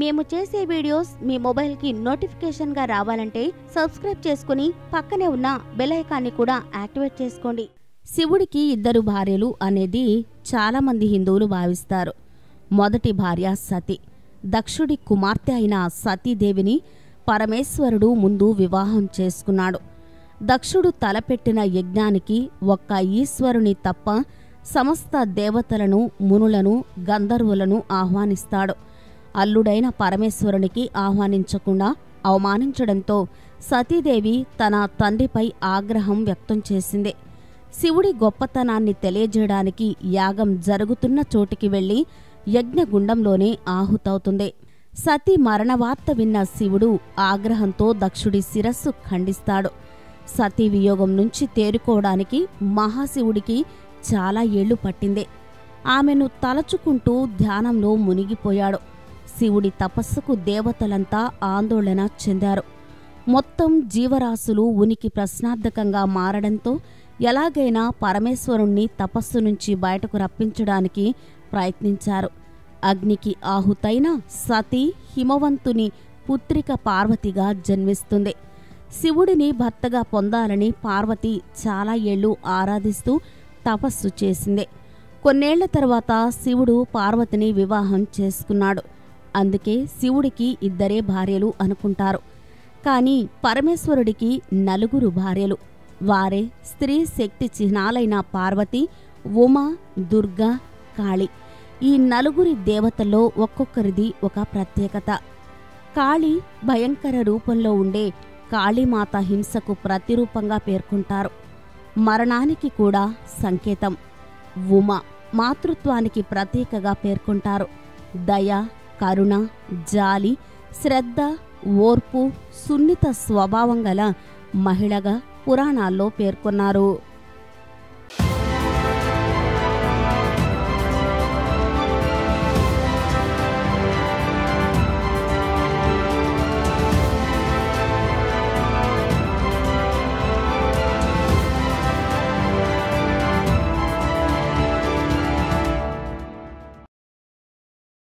మేము చేసే వీడియోస్ మీ మొబైల్కి నోటిఫికేషన్గా రావాలంటే సబ్స్క్రైబ్ చేసుకుని పక్కనే ఉన్న బెల్ ఐకాన్ని కూడా యాక్టివేట్ చేసుకోండి శివుడికి ఇద్దరు భార్యలు అనేది చాలామంది హిందువులు భావిస్తారు మొదటి భార్య సతి దక్షుడి కుమార్తె అయిన సతీదేవిని పరమేశ్వరుడు ముందు వివాహం చేసుకున్నాడు దక్షుడు తలపెట్టిన యజ్ఞానికి ఒక్క ఈశ్వరుని తప్ప సమస్త దేవతలను మునులను గంధర్వులను ఆహ్వానిస్తాడు అల్లుడైన పరమేశ్వరునికి ఆహ్వానించకుండా అవమానించడంతో సతీదేవి తన తండ్రిపై ఆగ్రహం వ్యక్తం చేసింది శివుడి గొప్పతనాన్ని తెలియజేయడానికి యాగం జరుగుతున్న చోటికి వెళ్లి యజ్ఞగుండంలోనే ఆహుతవుతుంది సతీ మరణవార్త విన్న శివుడు ఆగ్రహంతో దక్షుడి శిరస్సు ఖండిస్తాడు సతీ వియోగం నుంచి తేరుకోవడానికి మహాశివుడికి చాలా ఏళ్లు పట్టింది ఆమెను తలచుకుంటూ ధ్యానంలో మునిగిపోయాడు శివుడి తపస్సుకు దేవతలంతా ఆందోళన చెందారు మొత్తం జీవరాశులు ఉనికి ప్రశ్నార్థకంగా మారడంతో ఎలాగైనా పరమేశ్వరుణ్ణి తపస్సు నుంచి బయటకు రప్పించడానికి ప్రయత్నించారు అగ్నికి ఆహుతైన సతీ హిమవంతుని పుత్రిక పార్వతిగా జన్మిస్తుంది శివుడిని భర్తగా పొందాలని పార్వతి చాలా ఏళ్ళు ఆరాధిస్తూ తపస్సు చేసింది కొన్నేళ్ల తర్వాత శివుడు పార్వతిని వివాహం చేసుకున్నాడు అందుకే శివుడికి ఇద్దరే భార్యలు అనుకుంటారు కానీ పరమేశ్వరుడికి నలుగురు భార్యలు వారే స్త్రీ శక్తి చిహ్నాలైన పార్వతి ఉమ దుర్గా కాళి ఈ నలుగురి దేవతల్లో ఒక్కొక్కరిది ఒక ప్రత్యేకత కాళి భయంకర రూపంలో ఉండే కాళీమాత హింసకు ప్రతిరూపంగా పేర్కొంటారు మరణానికి కూడా సంకేతం ఉమ మాతృత్వానికి ప్రతీకగా పేర్కొంటారు దయ కరుణ జాలి శ్రద్ధ ఓర్పు సున్నిత స్వభావం గల మహిళగా పురాణాల్లో పేర్కొన్నారు